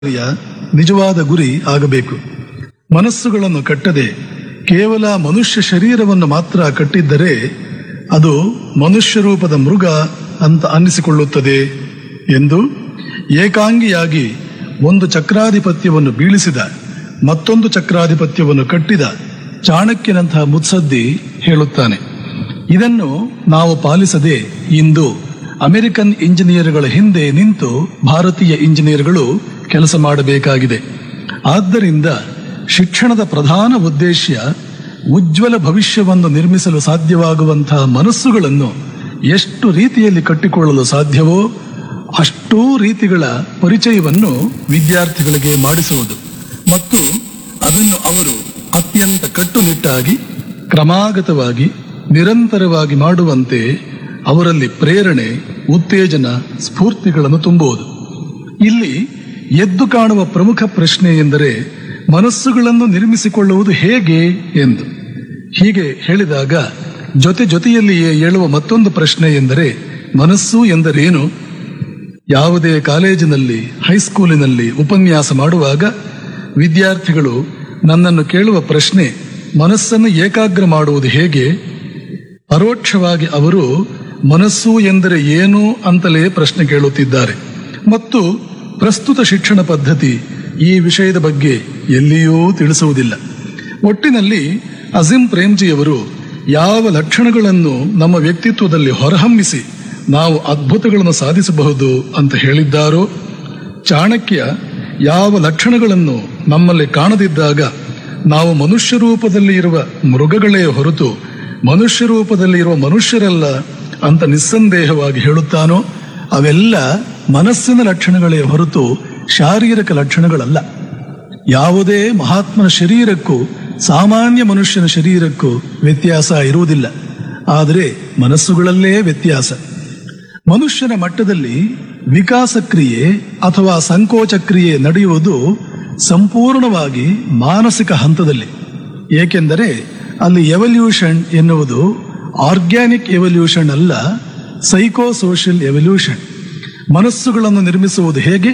ಕಾರ್ಯ ನಿಜವಾದ ಗುರಿ ಆಗಬೇಕು ಮನಸ್ಸುಗಳನ್ನು ಕಟ್ಟದೆ ಕೇವಲ ಮನುಷ್ಯ ಶರೀರವನ್ನು ಮಾತ್ರ ಕಟ್ಟಿದ್ದರೆ ಅದು ಮನುಷ್ಯ ರೂಪದ ಮೃಗ ಅಂತ ಅನ್ನಿಸಿಕೊಳ್ಳುತ್ತದೆ ಎಂದು ಏಕಾಂಗಿಯಾಗಿ ಒಂದು ಚಕ್ರಾಧಿಪತ್ಯವನ್ನು ಬೀಳಿಸಿದ ಮತ್ತೊಂದು ಚಕ್ರಾಧಿಪತ್ಯವನ್ನು ಕಟ್ಟಿದ ಚಾಣಕ್ಯನಂತಹ ಮುತ್ಸದ್ದಿ ಹೇಳುತ್ತಾನೆ ಇದನ್ನು ನಾವು ಪಾಲಿಸದೆ ಇಂದು ಅಮೆರಿಕನ್ ಇಂಜಿನಿಯರ್ಗಳ ಹಿಂದೆ ನಿಂತು ಭಾರತೀಯ ಇಂಜಿನಿಯರ್ಗಳು ಕೆಲಸ ಮಾಡಬೇಕಾಗಿದೆ ಆದ್ದರಿಂದ ಶಿಕ್ಷಣದ ಪ್ರಧಾನ ಉದ್ದೇಶ ಉಜ್ವಲ ಭವಿಷ್ಯವನ್ನು ನಿರ್ಮಿಸಲು ಸಾಧ್ಯವಾಗುವಂತಹ ಮನಸ್ಸುಗಳನ್ನು ಎಷ್ಟು ರೀತಿಯಲ್ಲಿ ಕಟ್ಟಿಕೊಳ್ಳಲು ಸಾಧ್ಯವೋ ಅಷ್ಟೂ ರೀತಿಗಳ ಪರಿಚಯವನ್ನು ವಿದ್ಯಾರ್ಥಿಗಳಿಗೆ ಮಾಡಿಸುವುದು ಮತ್ತು ಅದನ್ನು ಅವರು ಅತ್ಯಂತ ಕಟ್ಟುನಿಟ್ಟಾಗಿ ಕ್ರಮಾಗತವಾಗಿ ನಿರಂತರವಾಗಿ ಮಾಡುವಂತೆ ಅವರಲ್ಲಿ ಪ್ರೇರಣೆ ಉತ್ತೇಜನ ಸ್ಫೂರ್ತಿಗಳನ್ನು ತುಂಬುವುದು ಇಲ್ಲಿ ಎದ್ದು ಕಾಣುವ ಪ್ರಮುಖ ಪ್ರಶ್ನೆ ಎಂದರೆ ಮನಸ್ಸುಗಳನ್ನು ನಿರ್ಮಿಸಿಕೊಳ್ಳುವುದು ಹೇಗೆ ಎಂದು ಹೀಗೆ ಹೇಳಿದಾಗ ಜೊತೆ ಜೊತೆಯಲ್ಲಿಯೇ ಏಳುವ ಮತ್ತೊಂದು ಪ್ರಶ್ನೆ ಎಂದರೆ ಮನಸ್ಸು ಎಂದರೇನು ಯಾವುದೇ ಕಾಲೇಜಿನಲ್ಲಿ ಹೈಸ್ಕೂಲಿನಲ್ಲಿ ಉಪನ್ಯಾಸ ಮಾಡುವಾಗ ವಿದ್ಯಾರ್ಥಿಗಳು ನನ್ನನ್ನು ಕೇಳುವ ಪ್ರಶ್ನೆ ಮನಸ್ಸನ್ನು ಏಕಾಗ್ರ ಮಾಡುವುದು ಹೇಗೆ ಪರೋಕ್ಷವಾಗಿ ಅವರು ಮನಸ್ಸು ಎಂದರೆ ಏನು ಅಂತಲೇ ಪ್ರಶ್ನೆ ಕೇಳುತ್ತಿದ್ದಾರೆ ಮತ್ತು ಪ್ರಸ್ತುತ ಶಿಕ್ಷಣ ಪದ್ಧತಿ ಈ ವಿಷಯದ ಬಗ್ಗೆ ಎಲ್ಲಿಯೂ ತಿಳಿಸುವುದಿಲ್ಲ ಒಟ್ಟಿನಲ್ಲಿ ಅಜಿಂ ಪ್ರೇಮ್ಜಿಯವರು ಯಾವ ಲಕ್ಷಣಗಳನ್ನು ನಮ್ಮ ವ್ಯಕ್ತಿತ್ವದಲ್ಲಿ ಹೊರಹೊಮ್ಮಿಸಿ ನಾವು ಅದ್ಭುತಗಳನ್ನು ಸಾಧಿಸಬಹುದು ಅಂತ ಹೇಳಿದ್ದಾರೋ ಚಾಣಕ್ಯ ಯಾವ ಲಕ್ಷಣಗಳನ್ನು ನಮ್ಮಲ್ಲಿ ಕಾಣದಿದ್ದಾಗ ನಾವು ಮನುಷ್ಯ ರೂಪದಲ್ಲಿ ಇರುವ ಮೃಗಗಳೇ ಹೊರತು ಮನುಷ್ಯ ರೂಪದಲ್ಲಿ ಇರುವ ಮನುಷ್ಯರಲ್ಲ ಅಂತ ನಿಸ್ಸಂದೇಹವಾಗಿ ಹೇಳುತ್ತಾನೋ ಅವೆಲ್ಲ ಮನಸ್ಸಿನ ಲಕ್ಷಣಗಳೇ ಹೊರತು ಶಾರೀರಿಕ ಲಕ್ಷಣಗಳಲ್ಲ ಯಾವುದೇ ಮಹಾತ್ಮನ ಶರೀರಕ್ಕೂ ಸಾಮಾನ್ಯ ಮನುಷ್ಯನ ಶರೀರಕ್ಕೂ ವ್ಯತ್ಯಾಸ ಇರುವುದಿಲ್ಲ ಆದರೆ ಮನಸ್ಸುಗಳಲ್ಲೇ ವ್ಯತ್ಯಾಸ ಮನುಷ್ಯನ ಮಟ್ಟದಲ್ಲಿ ವಿಕಾಸ ಕ್ರಿಯೆ ಅಥವಾ ಸಂಕೋಚ ಕ್ರಿಯೆ ನಡೆಯುವುದು ಸಂಪೂರ್ಣವಾಗಿ ಮಾನಸಿಕ ಹಂತದಲ್ಲಿ ಏಕೆಂದರೆ ಅಲ್ಲಿ ಎವಲ್ಯೂಷನ್ ಎನ್ನುವುದು ಆರ್ಗ್ಯಾನಿಕ್ ಎವಲ್ಯೂಷನ್ ಅಲ್ಲ ಸೈಕೋ ಸೋಷಿಯಲ್ ಎವಲ್ಯೂಷನ್ ಮನಸ್ಸುಗಳನ್ನು ನಿರ್ಮಿಸುವುದು ಹೇಗೆ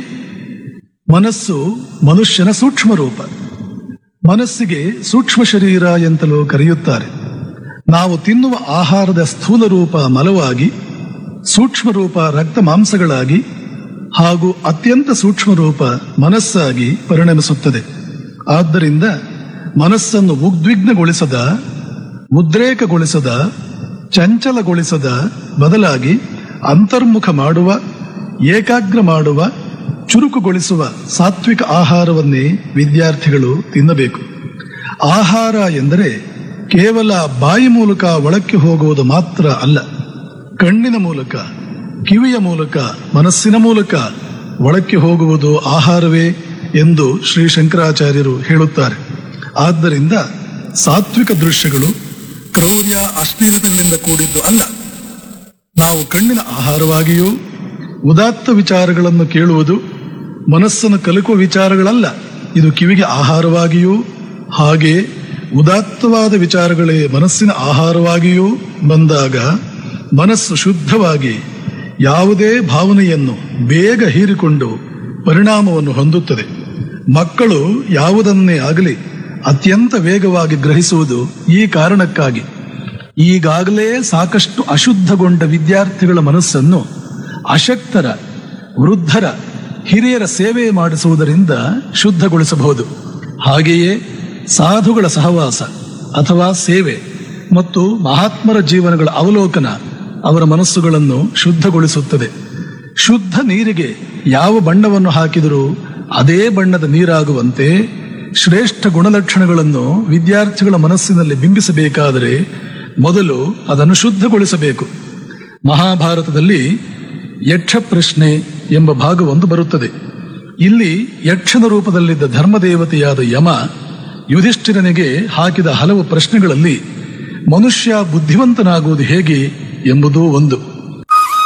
ಮನಸ್ಸು ಮನುಷ್ಯನ ಸೂಕ್ಷ್ಮ ರೂಪ ಮನಸ್ಸಿಗೆ ಸೂಕ್ಷ್ಮ ಶರೀರ ಎಂತಲೂ ಕರೆಯುತ್ತಾರೆ ನಾವು ತಿನ್ನುವ ಆಹಾರದ ಸ್ಥೂಲ ರೂಪ ಮಲವಾಗಿ ಸೂಕ್ಷ್ಮ ರೂಪ ರಕ್ತ ಮಾಂಸಗಳಾಗಿ ಹಾಗೂ ಅತ್ಯಂತ ಸೂಕ್ಷ್ಮ ರೂಪ ಮನಸ್ಸಾಗಿ ಪರಿಣಮಿಸುತ್ತದೆ ಆದ್ದರಿಂದ ಮನಸ್ಸನ್ನು ಉದ್ವಿಗ್ನಗೊಳಿಸದ ಉದ್ರೇಕಗೊಳಿಸದ ಚಂಚಲಗೊಳಿಸದ ಬದಲಾಗಿ ಅಂತರ್ಮುಖ ಮಾಡುವ ಏಕಾಗ್ರ ಮಾಡುವ ಚುರುಕುಗೊಳಿಸುವ ಸಾತ್ವಿಕ ಆಹಾರವನ್ನೇ ವಿದ್ಯಾರ್ಥಿಗಳು ತಿನ್ನಬೇಕು ಆಹಾರ ಎಂದರೆ ಕೇವಲ ಬಾಯಿ ಮೂಲಕ ಒಳಕ್ಕೆ ಹೋಗುವುದು ಮಾತ್ರ ಅಲ್ಲ ಕಣ್ಣಿನ ಮೂಲಕ ಕಿವಿಯ ಮೂಲಕ ಮನಸ್ಸಿನ ಮೂಲಕ ಒಳಕ್ಕೆ ಹೋಗುವುದು ಆಹಾರವೇ ಎಂದು ಶ್ರೀ ಶಂಕರಾಚಾರ್ಯರು ಹೇಳುತ್ತಾರೆ ಆದ್ದರಿಂದ ಸಾತ್ವಿಕ ದೃಶ್ಯಗಳು ಕ್ರೌರ್ಯ ಅಶ್ಲೀಲತೆಗಳಿಂದ ಕೂಡಿದ್ದು ಅಲ್ಲ ನಾವು ಕಣ್ಣಿನ ಆಹಾರವಾಗಿಯೂ ಉದಾತ್ತ ವಿಚಾರಗಳನ್ನು ಕೇಳುವುದು ಮನಸ್ಸನ್ನು ಕಲಕುವ ವಿಚಾರಗಳಲ್ಲ ಇದು ಕಿವಿಗೆ ಆಹಾರವಾಗಿಯೂ ಹಾಗೆ ಉದಾತ್ತವಾದ ವಿಚಾರಗಳೇ ಮನಸ್ಸಿನ ಆಹಾರವಾಗಿಯೂ ಬಂದಾಗ ಮನಸ್ಸು ಶುದ್ಧವಾಗಿ ಯಾವುದೇ ಭಾವನೆಯನ್ನು ಬೇಗ ಹೀರಿಕೊಂಡು ಪರಿಣಾಮವನ್ನು ಹೊಂದುತ್ತದೆ ಮಕ್ಕಳು ಯಾವುದನ್ನೇ ಆಗಲಿ ಅತ್ಯಂತ ವೇಗವಾಗಿ ಗ್ರಹಿಸುವುದು ಈ ಕಾರಣಕ್ಕಾಗಿ ಈಗಾಗಲೇ ಸಾಕಷ್ಟು ಅಶುದ್ಧಗೊಂಡ ವಿದ್ಯಾರ್ಥಿಗಳ ಮನಸ್ಸನ್ನು ಅಶಕ್ತರ ವೃದ್ಧರ ಹಿರಿಯರ ಸೇವೆ ಮಾಡಿಸುವುದರಿಂದ ಶುದ್ಧಗೊಳಿಸಬಹುದು ಹಾಗೆಯೇ ಸಾಧುಗಳ ಸಹವಾಸ ಅಥವಾ ಸೇವೆ ಮತ್ತು ಮಹಾತ್ಮರ ಜೀವನಗಳ ಅವಲೋಕನ ಅವರ ಮನಸ್ಸುಗಳನ್ನು ಶುದ್ಧಗೊಳಿಸುತ್ತದೆ ಶುದ್ಧ ನೀರಿಗೆ ಯಾವ ಬಣ್ಣವನ್ನು ಹಾಕಿದರೂ ಅದೇ ಬಣ್ಣದ ನೀರಾಗುವಂತೆ ಶ್ರೇಷ್ಠ ಗುಣಲಕ್ಷಣಗಳನ್ನು ವಿದ್ಯಾರ್ಥಿಗಳ ಮನಸ್ಸಿನಲ್ಲಿ ಬಿಂಬಿಸಬೇಕಾದರೆ ಮೊದಲು ಅದನ್ನು ಶುದ್ಧಗೊಳಿಸಬೇಕು ಮಹಾಭಾರತದಲ್ಲಿ ಯಕ್ಷ ಪ್ರಶ್ನೆ ಎಂಬ ಭಾಗವೊಂದು ಬರುತ್ತದೆ ಇಲ್ಲಿ ಯಕ್ಷನ ರೂಪದಲ್ಲಿದ್ದ ಧರ್ಮದೇವತೆಯಾದ ಯಮ ಯುಧಿಷ್ಠಿರನಿಗೆ ಹಾಕಿದ ಹಲವು ಪ್ರಶ್ನೆಗಳಲ್ಲಿ ಮನುಷ್ಯ ಬುದ್ಧಿವಂತನಾಗುವುದು ಹೇಗೆ ಎಂಬುದೂ ಒಂದು